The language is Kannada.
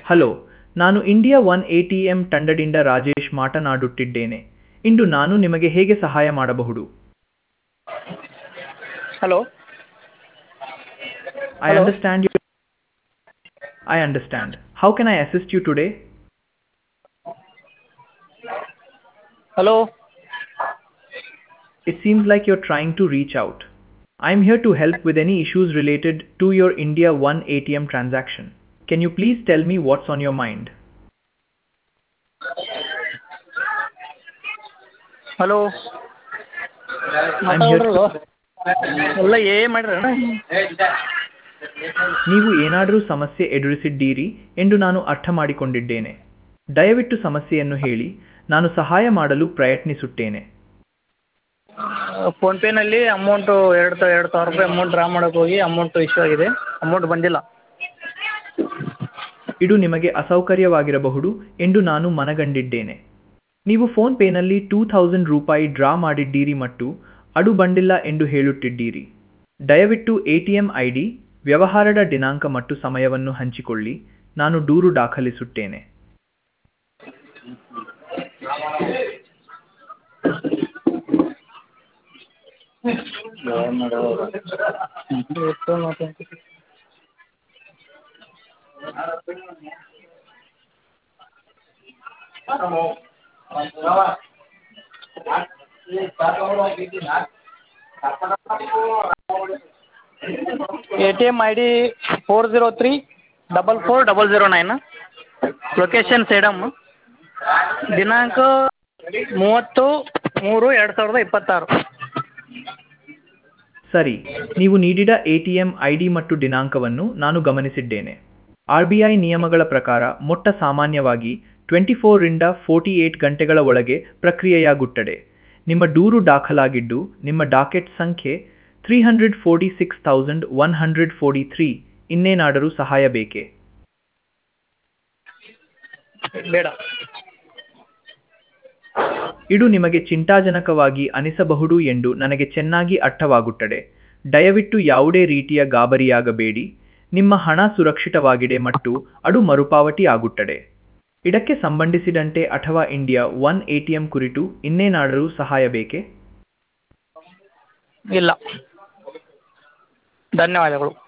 ಹಲೋ ನಾನು India one A T M ತಂಡದಿಂದ ರಾಜೇಶ್ ಮಾತನಾಡುತ್ತಿದ್ದೇನೆ ಇಂದು ನಾನು ನಿಮಗೆ ಹೇಗೆ ಸಹಾಯ ಮಾಡಬಹುದು hello I understand you I understand how can I assist you today hello It seems like you're trying to reach out. I'm here to help with any issues related to your India One ATM transaction. Can you please tell me what's on your mind? Hello I'm here to- ಎಲ್ಲ ಏ ಮಾಡ್ರಿ ನೀವು ಏನಾದರೂ ಸಮಸ್ಯೆ ಎದುರಿಸಿದ್ದೀರಿ ಎಂದು ನಾನು ಅರ್ಥ ಮಾಡಿಕೊಂಡಿದ್ದೇನೆ ದಯವಿಟ್ಟು ಸಮಸ್ಯೆಯನ್ನು ಹೇಳಿ ನಾನು ಸಹಾಯ ಮಾಡಲು ಪ್ರಯತ್ನಿಸುತ್ತೇನೆ ಫೋನ್ಪೇನಲ್ಲಿ ಅಮೌಂಟು ಎರಡು ತ ಎರಡು ಸಾವಿರ ರೂಪಾಯಿ ಅಮೌಂಟ್ ಡ್ರಾ ಮಾಡೋಕೆ ಹೋಗಿ ಅಮೌಂಟು ಇಶ್ಯೂ ಆಗಿದೆ ಅಮೌಂಟ್ ಬಂದಿಲ್ಲ ಇದು ನಿಮಗೆ ಅಸೌಕರ್ಯವಾಗಿರಬಹುದು ಎಂದು ನಾನು ಮನಗಂಡಿದ್ದೇನೆ ನೀವು ಫೋನ್ ಪೇನಲ್ಲಿ ಟೂ ಥೌಸಂಡ್ ರೂಪಾಯಿ ಡ್ರಾ ಮಾಡಿದ್ದೀರಿ ಮತ್ತು ಅದು ಬಂದಿಲ್ಲ ಎಂದು ಹೇಳುತ್ತಿದ್ದೀರಿ ದಯವಿಟ್ಟು A T M I D ವ್ಯವಹಾರದ ದಿನಾಂಕ ಮತ್ತು ಸಮಯವನ್ನು ಹಂಚಿಕೊಳ್ಳಿ ನಾನು ದೂರು ದಾಖಲಿಸುತ್ತೇನೆ A T M I D four zero three double four double zero nine location Sedam ದಿನಾಂಕ ಮೂವತ್ತು ಮೂರು ಎರಡು ಸಾವಿರದ ಇಪ್ಪತ್ತಾರು ಸರಿ ನೀವು ನೀಡಿದ A T M I D ಮತ್ತು ದಿನಾಂಕವನ್ನು ನಾನು ಗಮನಿಸಿದ್ದೇನೆ ಆರ್ ಬಿ ಐ ನಿಯಮಗಳ ಪ್ರಕಾರ ಮೊಟ್ಟ ಸಾಮಾನ್ಯವಾಗಿ ಟ್ವೆಂಟಿ ಫೋರಿಂದ ಫೋರ್ಟಿ ಏಟ್ ಗಂಟೆಗಳ ಒಳಗೆ ಪ್ರಕ್ರಿಯೆಯಾಗುತ್ತದೆ ನಿಮ್ಮ ದೂರು ದಾಖಲಾಗಿದ್ದು ನಿಮ್ಮ ಡಾಕೆಟ್ ಸಂಖ್ಯೆ three hundred forty six thousand one hundred forty three ಇನ್ನೇನಾದರೂ ಸಹಾಯ ಬೇಕೇ ಬೇಡ ಇದು ನಿಮಗೆ ಚಿಂತಾಜನಕವಾಗಿ ಅನಿಸಬಹುದು ಎಂದು ನನಗೆ ಚೆನ್ನಾಗಿ ಅರ್ಥವಾಗುತ್ತದೆ ದಯವಿಟ್ಟು ಯಾವುದೇ ರೀತಿಯ ಗಾಬರಿಯಾಗಬೇಡಿ ನಿಮ್ಮ ಹಣ ಸುರಕ್ಷಿತವಾಗಿದೆ ಮತ್ತು ಅದು ಮರುಪಾವತಿ ಆಗುತ್ತದೆ ಇದಕ್ಕೆ ಸಂಬಂಧಿಸಿದಂತೆ ಅಥವಾ India one A T M ಕುರಿತು ಇನ್ನೇನಾದರೂ ಸಹಾಯ ಬೇಕೇ ಇಲ್ಲ ಧನ್ಯವಾದಗಳು